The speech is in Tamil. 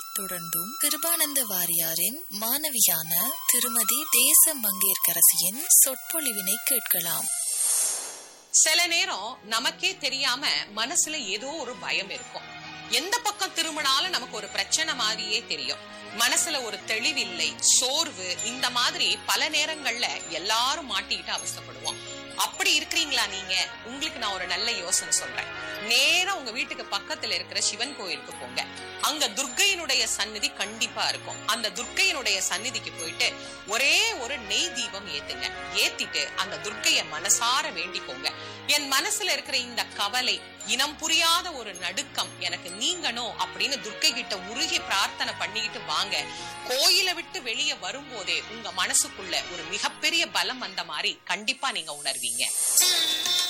தொடர்ந்தும் கிருபானந்த வாரியாரின் மாணவியான திருமதி தேச மங்கையர்கரசியின் சொற்பொழிவினை கேட்கலாம் சில நேரம் நமக்கே தெரியாம மனசுல ஏதோ ஒரு பயம் இருக்கும் எந்த பக்கம் திரும்பினாலும் நமக்கு ஒரு பிரச்சனை மாதிரியே தெரியும் மனசுல ஒரு தெளிவில்லை சோர்வு இந்த மாதிரி பல நேரங்கள்ல எல்லாரும் மாட்டிக்கிட்டு அவஸ்தைப்படுவோம் அப்படி இருக்கிறீங்களா நீங்க உங்களுக்கு நான் ஒரு நல்ல யோசனை சொல்றேன் நேரா உங்க வீட்டுக்கு பக்கத்துல இருக்கிற சிவன் கோயிலுக்கு போங்க அங்க துர்க்கையினுடைய சந்நிதி கண்டிப்பா இருக்கும் அந்த துர்க்கையினுடைய சந்நிதிக்கு போயிட்டு ஒரே ஒரு நெய் தீபம் ஏத்துங்க ஏத்திட்டு அந்த துர்க்கைய மனசார வேண்டிக்கோங்க என் மனசுல இருக்கிற இந்த கவலை இனம் புரியாத ஒரு நடுக்கம் எனக்கு நீங்கணும் அப்படின்னு துர்க்கை கிட்ட உருகி பிரார்த்தனை பண்ணிக்கிட்டு வாங்க கோயிலை விட்டு வெளியே வரும்போதே உங்க மனசுக்குள்ள ஒரு மிகப்பெரிய பலம் வந்த மாதிரி கண்டிப்பா நீங்க உணர்வீங்க